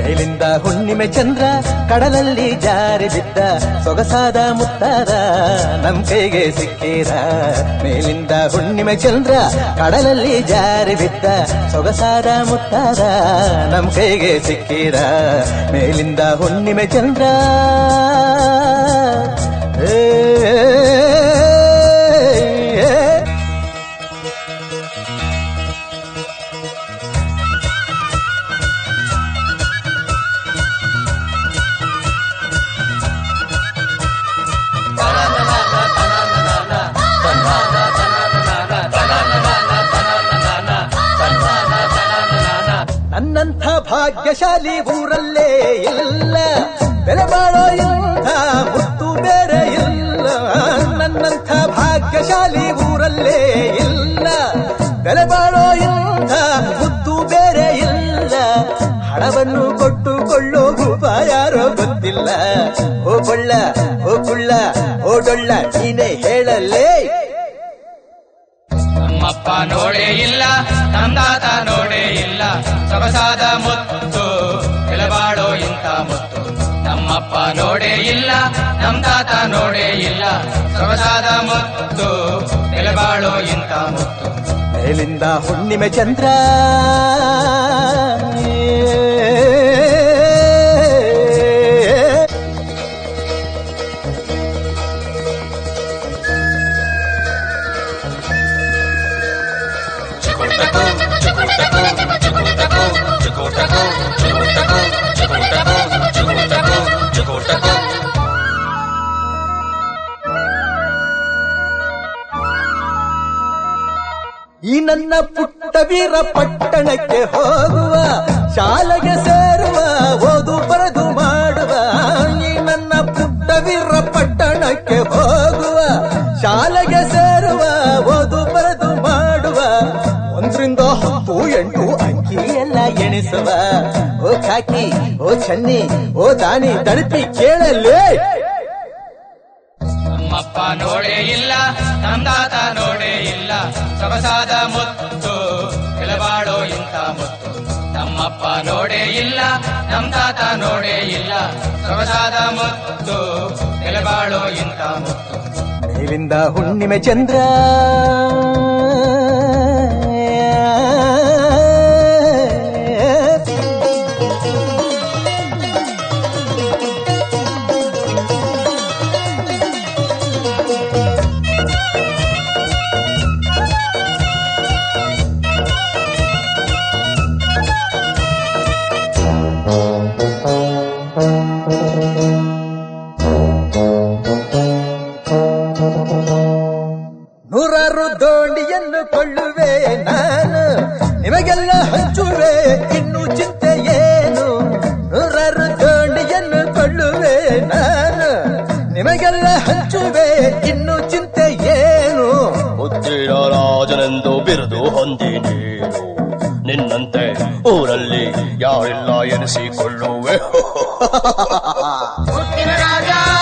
ಮೇಲಿಂದ ಹುಣ್ಣಿಮೆ ಚಂದ್ರ ಕಡಲಲ್ಲಿ ಜಾರಿ ಬಿದ್ದ ಸೊಗಸಾದ ಮುತ್ತಾದ ನಮ್ ಕೈಗೆ ಸಿಕ್ಕಿರ ಮೇಲಿಂದ ಹುಣ್ಣಿಮೆ ಚಂದ್ರ ಕಡಲಲ್ಲಿ ಜಾರಿ ಬಿದ್ದ ಸೊಗಸಾದ ಮುತ್ತಾದ ನಮ್ ಕೈಗೆ ಸಿಕ್ಕಿರ ಮೇಲಿಂದ ಹುಣ್ಣಿಮೆ ಚಂದ್ರ ಏ, ಏ, ಏ. ನನ್ನಂಥ ಭಾಗ್ಯಶಾಲಿ ಊರಲ್ಲೇ ಇಲ್ಲ ಬೆಲೆ ಬಾಳೋ ಇಂಥ ಮುತ್ತು ಬೇರೆ ಇಲ್ಲ ನನ್ನಂಥ ಭಾಗ್ಯಶಾಲಿ ಊರಲ್ಲೇ ಇಲ್ಲ ಬೆಲೆ ಬಾಳೋ ಇಂಥ ಮುತ್ತು ಬೇರೆ ಇಲ್ಲ ಹಣವನ್ನು ಕೊಟ್ಟುಕೊಳ್ಳೋ ಭೂಪ ಯಾರೋ ಗೊತ್ತಿಲ್ಲ ಓ ಕೊಳ್ಳ ಓ ಕುಳ್ಳ ಓ ಡೊಳ್ಳ ನೀನೇ ಹೇಳಲೇ ನಮ್ಮಪ್ಪ ನೋಡೇ ಇಲ್ಲ ನಮ್ದಾತ ನೋಡೇ ಇಲ್ಲ ಸೊಗಸಾದ ಮುತ್ತು ಎಲಬಾಳೋ ಇಂಥ ಮುತ್ತು ನಮ್ಮಪ್ಪ ನೋಡೇ ಇಲ್ಲ ನಮ್ ತಾತ ನೋಡೇ ಇಲ್ಲ ಸೊಗಸಾದ ಮುತ್ತು ಎಲಬಾಳೋ ಇಂಥ ಮುತ್ತು ಮೇಲಿಂದ ಹುಣ್ಣಿಮೆ ಚಂದ್ರ ಈ ನನ್ನ ಪುಟ್ಟ ವೀರ ಪಟ್ಟಣಕ್ಕೆ ಹೋಗುವ ಶಾಲೆಗೆ ಸೇರುವ ಓದು ಬರೆದು ಮಾಡುವ ಈ ನನ್ನ ಪುಟ್ಟ ವೀರ ಪಟ್ಟಣಕ್ಕೆ ಹೋಗುವ ಶಾಲೆಗೆ ಸೇರುವ ಓದು ಬರೆದು ಮಾಡುವ ಒಂದರಿಂದ ಹತ್ತು ಎಂಟು ಅಂಕಿ ಎಲ್ಲ ಎಣಿಸುವ ಓ ಕಾಕಿ ಓ ಚನ್ನಿ ಓ ದಾನಿ ತಡಪಿ ಕೇಳಲೇ ನಮ್ಮಪ್ಪ ನೋಡೇ ಇಲ್ಲ ನಮ್ ತಾತ ನೋಡೇ ಇಲ್ಲ ಸೊಗಸಾದ ಮುತ್ತು ಎಲಬಾಳೋ ಇಂಥ ಮುತ್ತು ನಮ್ಮಪ್ಪ ನೋಡೇ ಇಲ್ಲ ನಮ್ ತಾತ ನೋಡೇ ಇಲ್ಲ ಸೊಗಸಾದ ಮುತ್ತು ಎಲಬಾಳೋ ಇಂಥ ಮುತ್ತು ಮೇಲಿಂದ ಹುಣ್ಣಿಮೆ ಚಂದ್ರ ನೂರಾರು ದೋಣಿಯನ್ನು ಕೊಳ್ಳುವೆ ನಾನು ನಿಮಗೆಲ್ಲ ಹಂಚುವೆ ಇನ್ನು ಚಿಂತೆ ಏನು ನೂರಾರು ದೋಣಿಯನ್ನು ಕೊಳ್ಳುವೆ ನಾನು ನಿಮಗೆಲ್ಲ ಹಂಚುವೆ ಇನ್ನು ಚಿಂತೆ ಏನು ಮುದ್ದಿನ ರಾಜನೆಂದು ಬಿರುದು ಹೊಂದಿ ನೀನು ನಿನ್ನಂತೆ ಊರಲ್ಲಿ ಯಾರಿಲ್ಲ ಎನಿಸಿಕೊಳ್ಳುವೆ ಮುತ್ತಿನ ರಾಜ